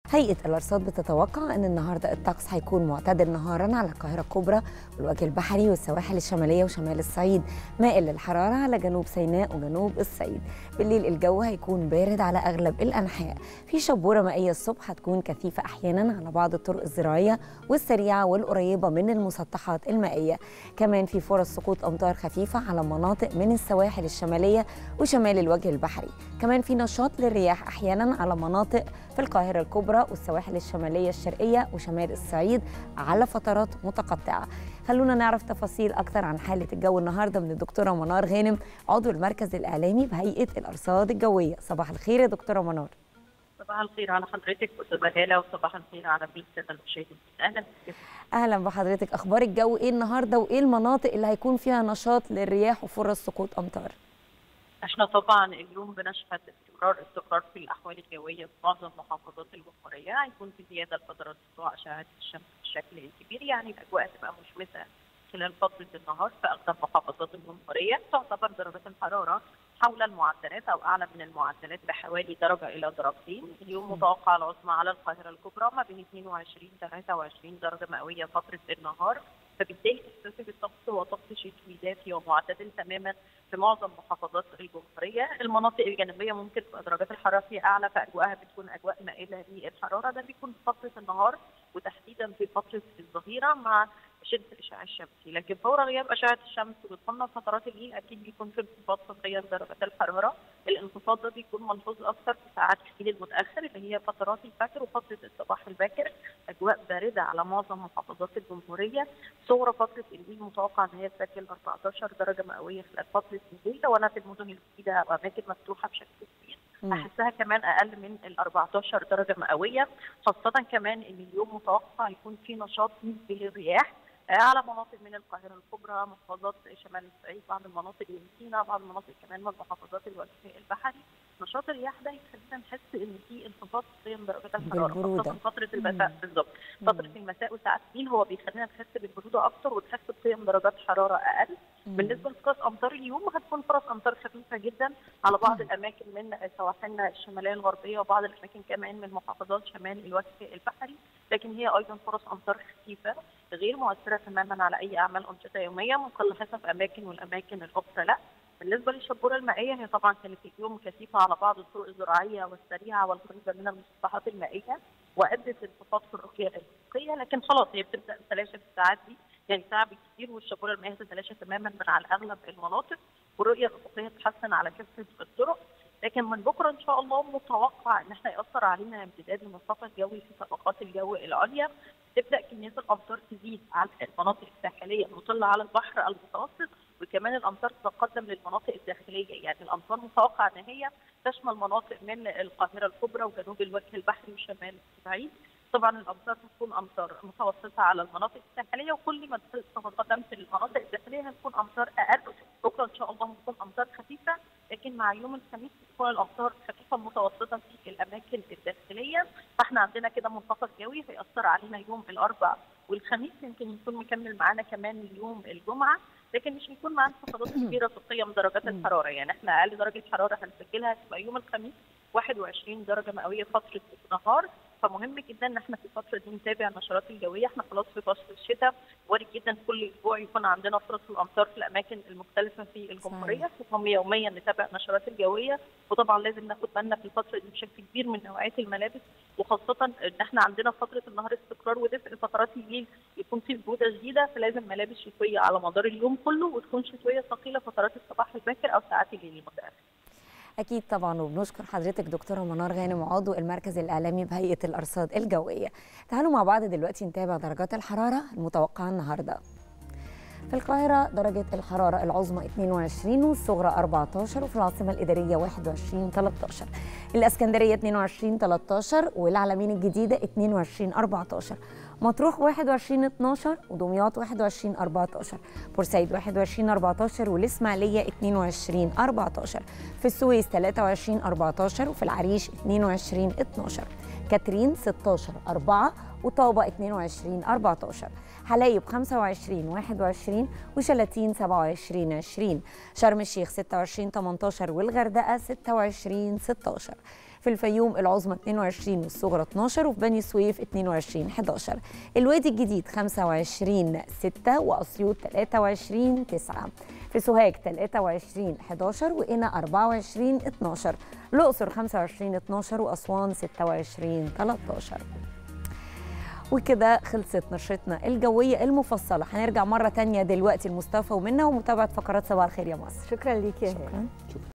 هيئة الأرصاد بتتوقع أن النهاردة الطقس هيكون معتدل نهارا على القاهرة الكبرى والوجه البحري والسواحل الشمالية وشمال الصعيد مائل للحرارة على جنوب سيناء وجنوب الصعيد بالليل الجو هيكون بارد على أغلب الأنحاء في شبورة مائية الصبح هتكون كثيفة أحيانا على بعض الطرق الزراعية والسريعة والقريبة من المسطحات المائية كمان في فرص سقوط أمطار خفيفة على مناطق من السواحل الشمالية وشمال الوجه البحري كمان في نشاط للرياح أحيانا على مناطق في القاهرة الكبرى والسواحل الشمالية الشرقية وشمال الصعيد على فترات متقطعة خلونا نعرف تفاصيل أكثر عن حالة الجو النهاردة من الدكتورة منار غانم عضو المركز الإعلامي بهيئة الأرصاد الجوية صباح الخير يا دكتورة منار صباح الخير على حضرتك استاذه هاله وصباح الخير على كل الساده المشاهدين اهلا بك أهلا بحضرتك أخبار الجو إيه النهاردة وإيه المناطق اللي هيكون فيها نشاط للرياح وفرص سقوط أمطار احنا طبعا اليوم بنشهد استقرار استقرار في الاحوال الجويه في معظم محافظات الجمهوريه هيكون في زياده لفترات سطوع اشعه الشمس بشكل كبير يعني الاجواء هتبقى مشمسه خلال فتره النهار في اغلب محافظات الجمهوريه تعتبر درجات الحراره حول المعدلات او اعلى من المعدلات بحوالي درجه الى درجتين، اليوم متوقع العظمى على القاهره الكبرى ما بين 22 23 درجه مئويه فتره النهار، فبالتالي احساسي بالطقس هو طقس شتوي دافي ومعتدل تماما في معظم محافظات الجمهوريه، المناطق الجنوبيه ممكن تبقى درجات الحراره فيها اعلى فاجواءها بتكون اجواء مائله للحراره، ده بيكون في فتره النهار وتحديدا في فتره الظهيره مع شده الاشعاع الشمسي، لكن فور غياب اشعه الشمس ودخولنا فترات الليل اكيد بيكون في انخفاض في قيم درجات الحراره، الانخفاض ده بيكون ملحوظ اكثر في ساعات الليل المتاخر اللي هي فترات الفجر وفتره الصباح الباكر، اجواء بارده على معظم محافظات الجمهوريه، صغرى فتره الليل متوقع ان هي تسجل 14 درجه مئويه خلال فتره الليل وانا في المدن الجديده او اماكن مفتوحه بشكل كبير. احسها كمان اقل من ال 14 درجه مئويه خاصه كمان ان اليوم متوقع يكون في نشاط نسبي للرياح على مناطق من القاهره الكبرى محافظات شمال الصعيد بعض المناطق من سيناء بعض المناطق كمان من محافظات الوجه البحري نشاط الرياح ده يخلينا نحس ان في انخفاض في قيم درجات الحراره خاصه فتره المساء بالظبط فتره المساء وساعات الليل هو بيخلينا نحس بالبروده اكتر وتحس بقيم درجات حراره اقل بالنسبه لفرص امطار اليوم هتكون فرص امطار خفيفه جدا على بعض الاماكن من سواحلنا الشماليه الغربيه وبعض الاماكن كمان من محافظات شمال الوجه البحري لكن هي ايضا فرص امطار خفيفه غير مؤثره تماما على اي اعمال انشطه يوميه ممكن حسب اماكن والاماكن الاخرى لا بالنسبه للشبوره المائيه هي طبعا كانت اليوم كثيفه على بعض الطرق الزراعيه والسريعه والقريبه من المسطحات المائيه وادت لانخفاض في الرؤيه الافقيه لكن خلاص هي بتبدا تتلاشى في الساعات دي يعني ساعه بالكثير والشبوره المائيه تتلاشى تماما من على اغلب المناطق والرؤيه الافقيه تتحسن على كافه الطرق لكن من بكره ان شاء الله متوقع ان احنا ياثر علينا امتداد المنخفض الجوي في طبقات الجو العليا تبدا كميات الامطار تزيد على المناطق الساحليه المطله على البحر المتوسط وكمان الامطار تتقدم للمناطق الداخليه يعني الامطار متوقع ان هي تشمل مناطق من القاهره الكبرى وجنوب الوجه البحري وشمال الصعيد طبعا الامطار هتكون امطار متوسطه على المناطق الساحليه وكل ما تقدمت للمناطق الداخليه هتكون امطار اقل بكره ان شاء الله هتكون امطار خفيفه لكن مع يوم الخميس تكون الامطار خفيفه متوسطه في الاماكن الداخليه فاحنا عندنا كده منخفض جوي هياثر علينا يوم الاربعاء والخميس يمكن يكون مكمل معانا كمان يوم الجمعه لكن مش هيكون معانا انخفاضات كبيره في قيم درجات الحراره يعني احنا اقل درجه حراره هنسجلها هتبقى يوم الخميس 21 درجه مئويه فتره النهار فمهم جدا ان احنا في الفتره دي نتابع النشرات الجويه احنا خلاص في فصل الشتاء وارد جدا كل اسبوع يكون عندنا فرص الامطار في الاماكن المختلفه في الجمهوريه فهم يوميا نتابع النشرات الجويه وطبعا لازم ناخد بالنا في الفتره دي بشكل كبير من نوعيه الملابس وخاصه ان احنا عندنا فتره النهار استقرار ودفء فترات الليل يكون في بروده شديده فلازم ملابس شتويه على مدار اليوم كله وتكون شتويه ثقيله فترات الصباح الباكر او ساعات الليل المتاخر أكيد طبعا وبنشكر حضرتك دكتورة منار غانم عضو المركز الإعلامي بهيئة الأرصاد الجوية تعالوا مع بعض دلوقتي نتابع درجات الحرارة المتوقعة النهاردة في القاهرة درجة الحرارة العظمى 22 والصغرى 14 وفي العاصمة الإدارية 21 13 الإسكندرية 22 13 والعلمين الجديدة 22 14 مطروح 21 12 ودمياط 21 14 بورسعيد 21 14 والإسماعيلية 22 14 في السويس 23 14 وفي العريش 22 12 كاترين 16 4 وطابة 22 14 حلايب 25 21 وشلاتين 27 20 شرم الشيخ 26 18 والغردقة 26 16 في الفيوم العظمى 22 والصغرى 12 وفي بني سويف 22 11 الوادي الجديد 25 6 واسيوط 23 9 في سوهاج 23 11 وقنا 24 12 الاقصر 25 12 واسوان 26 13 وكده خلصت نشرتنا الجويه المفصله هنرجع مره تانية دلوقتي لمصطفى ومنى ومتابعه فقرات صباح الخير يا مصر شكرا ليك يا هاني شكرا